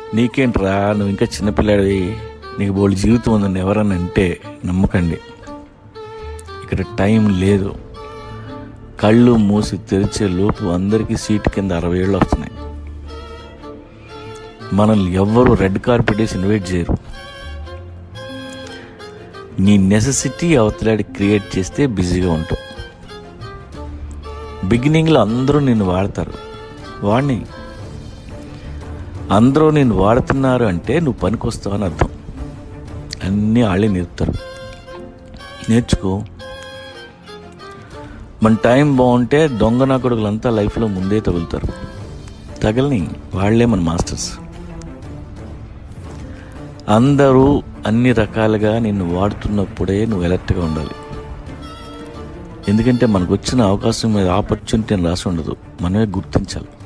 నీకేంట్రా నువ్వు ఇంకా చిన్నపిల్లాడివి నీకు బోళ్ళు జీవితం ఉందని ఎవరని అంటే నమ్మకండి ఇక్కడ టైం లేదు కళ్ళు మూసి తెరిచే లోపు అందరికీ సీటు కింద అరవై ఏళ్ళు వస్తున్నాయి మనల్ని ఎవ్వరూ రెడ్ కార్పెట్ వేసి ఇన్వైట్ చేయరు నీ నెసెసిటీ అవతలాడి క్రియేట్ చేస్తే బిజీగా ఉంటావు బిగినింగ్లో అందరూ నిన్ను వాడతారు వాడిని అందరూ నేను వాడుతున్నారు అంటే నువ్వు పనికొస్తావు అని అర్థం అన్నీ వాళ్ళే నేర్పుతారు నేర్చుకో మన టైం బాగుంటే దొంగ నా కొడుకులంతా లైఫ్లో ముందే తగులుతారు తగలని వాళ్ళే మన మాస్టర్స్ అందరూ అన్ని రకాలుగా నిన్ను వాడుతున్నప్పుడే నువ్వు ఎలర్ట్గా ఉండాలి ఎందుకంటే మనకు వచ్చిన అవకాశం మీద ఆపర్చునిటీ అని రాసి ఉండదు మనమే గుర్తించాలి